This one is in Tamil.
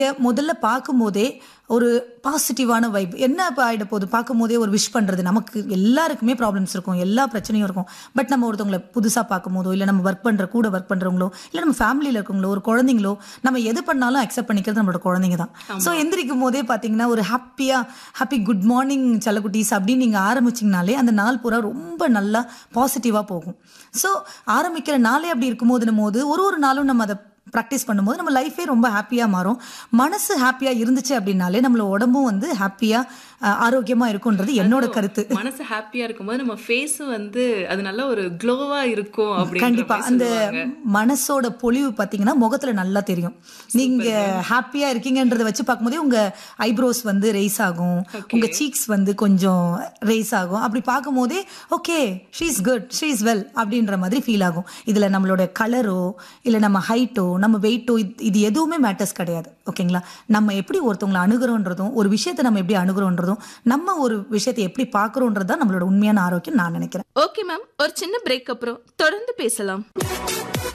முதல்ல பார்க்கும்போதே ஒரு பாசிட்டிவான வைப் என்ன இப்போ ஆகிட போகுது பார்க்கும்போதே ஒரு விஷ் பண்ணுறது நமக்கு எல்லாருக்குமே ப்ராப்ளம்ஸ் இருக்கும் எல்லா பிரச்சனையும் இருக்கும் பட் நம்ம ஒருத்தவங்களை புதுசாக பார்க்கும்போதோ இல்லை நம்ம ஒர்க் பண்ணுற கூட ஒர்க் பண்ணுறவங்களோ இல்லை நம்ம ஃபேமிலியில் இருக்கவங்களோ ஒரு குழந்தைங்களோ நம்ம எது பண்ணாலும் அக்செப்ட் பண்ணிக்கிறது நம்மளோட குழந்தைங்க தான் ஸோ எந்திரிக்கும் போதே பார்த்தீங்கன்னா ஒரு ஹாப்பியாக ஹாப்பி குட் மார்னிங் செல்லக்குட்டீஸ் அப்படின்னு நீங்கள் ஆரம்பிச்சிங்கனாலே அந்த நாள் பூரா ரொம்ப நல்லா பாசிட்டிவாக போகும் ஸோ ஆரம்பிக்கிற நாளே அப்படி இருக்கும்போது போது ஒரு ஒரு நாளும் நம்ம அதை ப்ராக்டிஸ் பண்ணும்போது நம்ம லைஃபே ரொம்ப ஹாப்பியாக மாறும் மனசு ஹாப்பியாக இருந்துச்சு அப்படின்னாலே நம்மள உடம்பும் வந்து ஹாப்பியாக ஆரோக்கியமாக இருக்கும்ன்றது என்னோட கருத்து மனசு ஹாப்பியா இருக்கும்போது நம்ம ஃபேஸும் வந்து அது நல்ல ஒரு க்ளோவா இருக்கும் அப்படின்ற கண்டிப்பா மாதிரி அந்த சொல்லுவாங்க. மனசோட பொலிவு பாத்தீங்கன்னா முகத்துல நல்லா தெரியும் நீங்க ஹாப்பியா இருக்கீங்கன்றத வச்சு பார்க்கும்போதே உங்க ஐப்ரோஸ் வந்து ரைஸ் ஆகும் உங்க சீக்ஸ் வந்து கொஞ்சம் ரைஸ் ஆகும் அப்படி பார்க்கும்போதே okay she is good she is well அப்படின்ற மாதிரி ஃபீல் ஆகும் இதுல நம்மளோட கலரோ இல்ல நம்ம ஹைட்டோ நம்ம வெயிட்டோ இது எதுவுமே மேட்டர்ஸ் கிடையாது ஓகேங்களா நம்ம எப்படி ஒருத்தவங்களை அணுகிறோன்றதும் ஒரு விஷயத்தை நம்ம எப்படி அணுகிறோன்றதும் நம்ம ஒரு விஷயத்தை எப்படி பார்க்குறோன்றது தான் நம்மளோட உண்மையான ஆரோக்கியம் நான் நினைக்கிறேன் ஓகே மேம் ஒரு சின்ன பிரேக் அப்புறம் தொடர்ந்து பேசலாம்